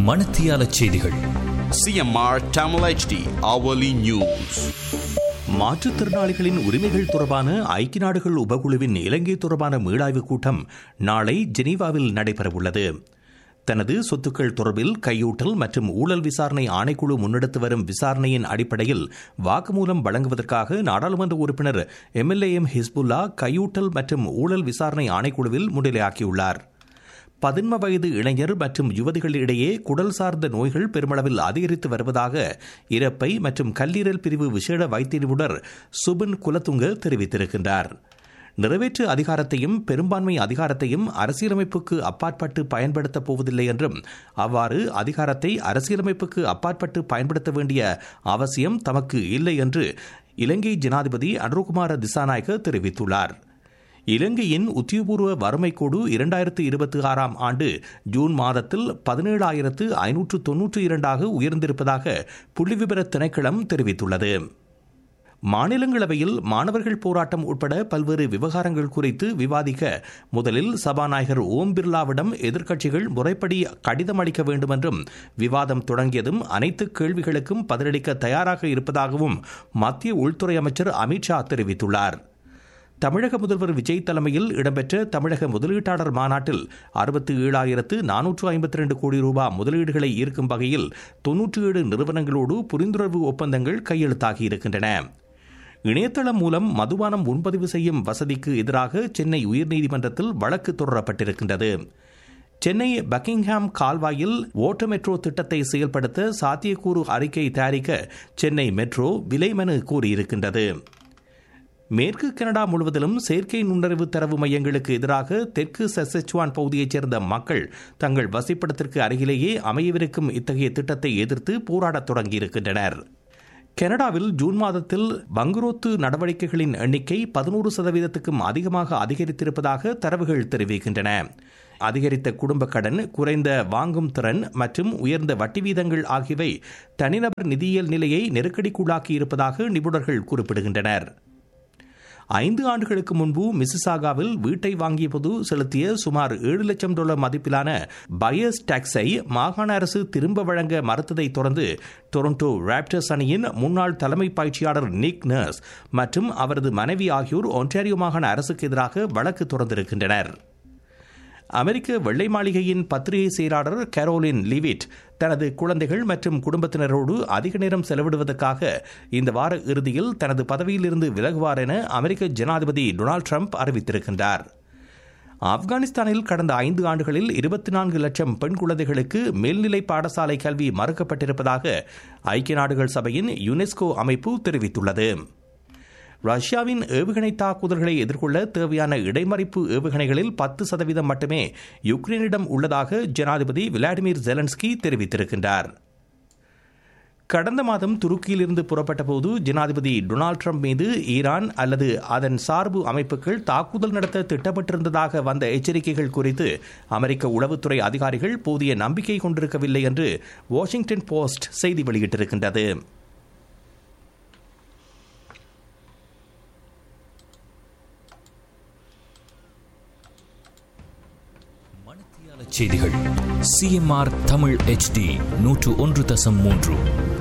மணத்தியால செய்திகள் CMR Tamil HD hourly news. மாற்றுத்திறனாளிகளின் உரிமைகள் தொடர்பான ஐக்கிய நாடுகள் உபகுழுவின் இலங்கை தொடர்பான மீளாய்வு கூட்டம் நாளை ஜெனீவாவில் நடைபெறவுள்ளது தனது சொத்துக்கள் தொடர்பில் கையூட்டல் மற்றும் ஊழல் விசாரணை ஆணைக்குழு முன்னெடுத்து வரும் விசாரணையின் அடிப்படையில் வாக்குமூலம் வழங்குவதற்காக நாடாளுமன்ற உறுப்பினர் எம்எல்ஏஎம் ஹிஸ்புல்லா கையூட்டல் மற்றும் ஊழல் விசாரணை ஆணைக்குழுவில் முன்னிலையாக்கியுள்ளார் பதின்ம வயது இளைஞர் மற்றும் யுவதிகளிடையே குடல் சார்ந்த நோய்கள் பெருமளவில் அதிகரித்து வருவதாக இறப்பை மற்றும் கல்லீரல் பிரிவு விசேட வைத்திய நிபுணர் சுபின் குலத்துங்க தெரிவித்திருக்கின்றார் நிறைவேற்று அதிகாரத்தையும் பெரும்பான்மை அதிகாரத்தையும் அரசியலமைப்புக்கு அப்பாற்பட்டு பயன்படுத்தப் போவதில்லை என்றும் அவ்வாறு அதிகாரத்தை அரசியலமைப்புக்கு அப்பாற்பட்டு பயன்படுத்த வேண்டிய அவசியம் தமக்கு இல்லை என்று இலங்கை ஜனாதிபதி அனுகுமார திசாநாயக்க தெரிவித்துள்ளார் இலங்கையின் உத்தியோகபூர்வ வறுமை கோடு இரண்டாயிரத்து இருபத்தி ஆறாம் ஆண்டு ஜூன் மாதத்தில் பதினேழாயிரத்து ஐநூற்று தொன்னூற்றி இரண்டாக உயர்ந்திருப்பதாக புள்ளிவிபர திணைக்களம் தெரிவித்துள்ளது மாநிலங்களவையில் மாணவர்கள் போராட்டம் உட்பட பல்வேறு விவகாரங்கள் குறித்து விவாதிக்க முதலில் சபாநாயகர் ஓம் பிர்லாவிடம் எதிர்க்கட்சிகள் முறைப்படி கடிதம் அளிக்க வேண்டும் என்றும் விவாதம் தொடங்கியதும் அனைத்து கேள்விகளுக்கும் பதிலளிக்க தயாராக இருப்பதாகவும் மத்திய உள்துறை அமைச்சர் அமித்ஷா தெரிவித்துள்ளார் தமிழக முதல்வர் விஜய் தலைமையில் இடம்பெற்ற தமிழக முதலீட்டாளர் மாநாட்டில் அறுபத்தி ஏழாயிரத்து நானூற்று ஐம்பத்தி ரெண்டு கோடி ரூபாய் முதலீடுகளை ஈர்க்கும் வகையில் தொன்னூற்றி ஏழு நிறுவனங்களோடு புரிந்துணர்வு ஒப்பந்தங்கள் கையெழுத்தாகியிருக்கின்றன இணையதளம் மூலம் மதுபானம் முன்பதிவு செய்யும் வசதிக்கு எதிராக சென்னை உயர்நீதிமன்றத்தில் வழக்கு தொடரப்பட்டிருக்கின்றது சென்னை பக்கிங்ஹாம் கால்வாயில் ஓட்ட மெட்ரோ திட்டத்தை செயல்படுத்த சாத்தியக்கூறு அறிக்கை தயாரிக்க சென்னை மெட்ரோ விலை மனு கோரியிருக்கின்றது மேற்கு கனடா முழுவதிலும் செயற்கை நுண்ணறிவு தரவு மையங்களுக்கு எதிராக தெற்கு சசெச்சுவான் பகுதியைச் சேர்ந்த மக்கள் தங்கள் வசிப்பிடத்திற்கு அருகிலேயே அமையவிருக்கும் இத்தகைய திட்டத்தை எதிர்த்து போராடத் தொடங்கியிருக்கின்றனர் கனடாவில் ஜூன் மாதத்தில் பங்குரோத்து நடவடிக்கைகளின் எண்ணிக்கை பதினோரு சதவீதத்துக்கும் அதிகமாக அதிகரித்திருப்பதாக தரவுகள் தெரிவிக்கின்றன அதிகரித்த குடும்ப கடன் குறைந்த வாங்கும் திறன் மற்றும் உயர்ந்த வட்டி வீதங்கள் ஆகியவை தனிநபர் நிதியியல் நிலையை நெருக்கடிக்குள்ளாக்கி இருப்பதாக நிபுணர்கள் குறிப்பிடுகின்றனர் ஐந்து ஆண்டுகளுக்கு முன்பு மிசிசாகாவில் வீட்டை வாங்கிய போது செலுத்திய சுமார் ஏழு லட்சம் டாலர் மதிப்பிலான பயஸ் டாக்ஸை மாகாண அரசு திரும்ப வழங்க மறுத்ததை தொடர்ந்து டொரண்டோ ராப்டர்ஸ் அணியின் முன்னாள் தலைமை பயிற்சியாளர் நிக் நர்ஸ் மற்றும் அவரது மனைவி ஆகியோர் ஒன்டாரியோ மாகாண அரசுக்கு எதிராக வழக்கு தொடர்ந்திருக்கின்றனர் அமெரிக்க வெள்ளை மாளிகையின் பத்திரிகை செயலாளர் கரோலின் லிவிட் தனது குழந்தைகள் மற்றும் குடும்பத்தினரோடு அதிக நேரம் செலவிடுவதற்காக இந்த வார இறுதியில் தனது பதவியிலிருந்து விலகுவார் என அமெரிக்க ஜனாதிபதி டொனால்டு ட்ரம்ப் அறிவித்திருக்கின்றார் ஆப்கானிஸ்தானில் கடந்த ஐந்து ஆண்டுகளில் இருபத்தி நான்கு லட்சம் பெண் குழந்தைகளுக்கு மேல்நிலை பாடசாலை கல்வி மறுக்கப்பட்டிருப்பதாக ஐக்கிய நாடுகள் சபையின் யுனெஸ்கோ அமைப்பு தெரிவித்துள்ளது ரஷ்யாவின் ஏவுகணை தாக்குதல்களை எதிர்கொள்ள தேவையான இடைமறிப்பு ஏவுகணைகளில் பத்து சதவீதம் மட்டுமே யுக்ரைனிடம் உள்ளதாக ஜனாதிபதி விளாடிமிர் ஜெலன்ஸ்கி தெரிவித்திருக்கின்றார் கடந்த மாதம் துருக்கியிலிருந்து புறப்பட்ட போது ஜனாதிபதி டொனால்டு ட்ரம்ப் மீது ஈரான் அல்லது அதன் சார்பு அமைப்புகள் தாக்குதல் நடத்த திட்டமிட்டிருந்ததாக வந்த எச்சரிக்கைகள் குறித்து அமெரிக்க உளவுத்துறை அதிகாரிகள் போதிய நம்பிக்கை கொண்டிருக்கவில்லை என்று வாஷிங்டன் போஸ்ட் செய்தி வெளியிட்டிருக்கின்றது மணத்தியால செய்திகள் சிஎம்ஆர் தமிழ் HD நூற்று ஒன்று தசம் மூன்று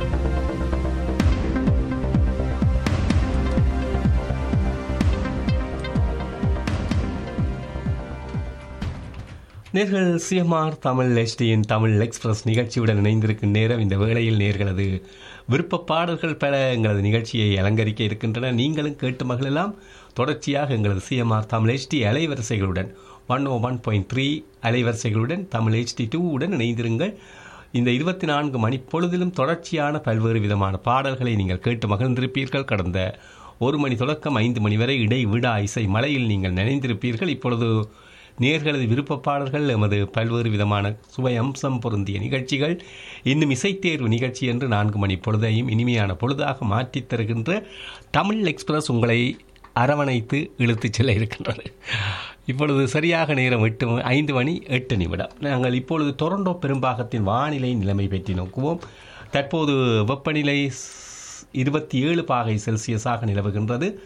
நேர்கள் சிஎம்ஆர் தமிழ் எஸ்டியின் தமிழ் எக்ஸ்பிரஸ் நிகழ்ச்சியுடன் இணைந்திருக்கும் நேரம் இந்த வேளையில் நேர்களது விருப்ப பாடல்கள் பல எங்களது நிகழ்ச்சியை அலங்கரிக்க இருக்கின்றன நீங்களும் கேட்டு மகளெல்லாம் தொடர்ச்சியாக எங்களது சிஎம்ஆர் தமிழ் எஸ்டி அலைவரிசைகளுடன் one O one point three அலைவரிசைகளுடன் தமிழ் ஹெச்டி டூவுடன் இணைந்திருங்கள் இந்த இருபத்தி நான்கு மணி பொழுதிலும் தொடர்ச்சியான பல்வேறு விதமான பாடல்களை நீங்கள் கேட்டு மகிழ்ந்திருப்பீர்கள் கடந்த ஒரு மணி தொடக்கம் ஐந்து மணி வரை இடை விடா இசை மலையில் நீங்கள் நினைந்திருப்பீர்கள் இப்பொழுது நேர்களது விருப்பப்பாடல்கள் எமது பல்வேறு விதமான சுவை அம்சம் பொருந்திய நிகழ்ச்சிகள் இன்னும் இசைத்தேர்வு நிகழ்ச்சி என்று நான்கு மணி பொழுதையும் இனிமையான பொழுதாக மாற்றித் தருகின்ற தமிழ் எக்ஸ்பிரஸ் உங்களை அரவணைத்து இழுத்துச் செல்ல இருக்கின்றது இப்பொழுது சரியாக நேரம் எட்டு ம- ஐந்து மணி எட்டு நிமிடம் நாங்கள் இப்பொழுது டொரண்டோ பெரும்பாகத்தின் வானிலை நிலைமை பற்றி நோக்குவோம் தற்போது வெப்பநிலை இருபத்தி ஏழு பாகை செல்சியஸாக நிலவுகின்றது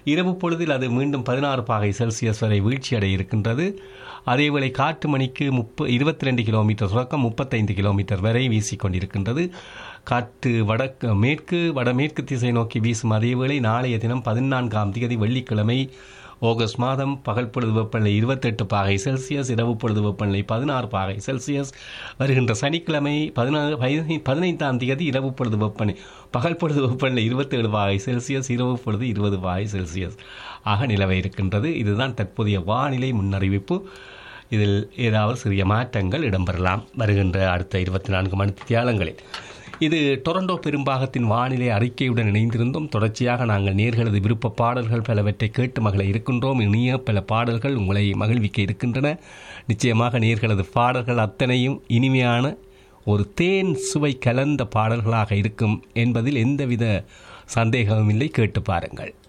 இரவு பொழுதில் அது மீண்டும் பதினாறு பாகை செல்சியஸ் வரை வீழ்ச்சியடைய இருக்கின்றது அதேவேளை காற்று மணிக்கு முப்ப இருபத்தி ரெண்டு கிலோமீட்டர் தொடக்கம் முப்பத்தைந்து கிலோமீட்டர் வரை வீசிக்கொண்டிருக்கின்றது காற்று வடக்கு மேற்கு வடமேற்கு திசை நோக்கி வீசும் அதேவேளை நாளைய தினம் பதினான்காம் தேதி வெள்ளிக்கிழமை ஆகஸ்ட் மாதம் பகல் பொழுது வெப்பநிலை இருபத்தெட்டு பாகை செல்சியஸ் இரவு பொழுது வெப்பநிலை பதினாறு பாகை செல்சியஸ் வருகின்ற சனிக்கிழமை பதினாறு பதினைந்தாம் தேதி இரவு பொழுது வெப்பநிலை பகல் பொழுது வெப்பநிலை இருபத்தேழு பாகை செல்சியஸ் இரவு பொழுது இருபது பாகை செல்சியஸ் ஆக நிலவ இருக்கின்றது இதுதான் தற்போதைய வானிலை முன்னறிவிப்பு இதில் ஏதாவது சிறிய மாற்றங்கள் இடம்பெறலாம் வருகின்ற அடுத்த இருபத்தி நான்கு மணி தியாலங்களில் இது டொரண்டோ பெரும்பாகத்தின் வானிலை அறிக்கையுடன் இணைந்திருந்தோம் தொடர்ச்சியாக நாங்கள் நேர்களது விருப்ப பாடல்கள் பலவற்றை கேட்டு மகள இருக்கின்றோம் இனிய பல பாடல்கள் உங்களை மகிழ்விக்க இருக்கின்றன நிச்சயமாக நேர்களது பாடல்கள் அத்தனையும் இனிமையான ஒரு தேன் சுவை கலந்த பாடல்களாக இருக்கும் என்பதில் எந்தவித சந்தேகமும் இல்லை கேட்டு பாருங்கள்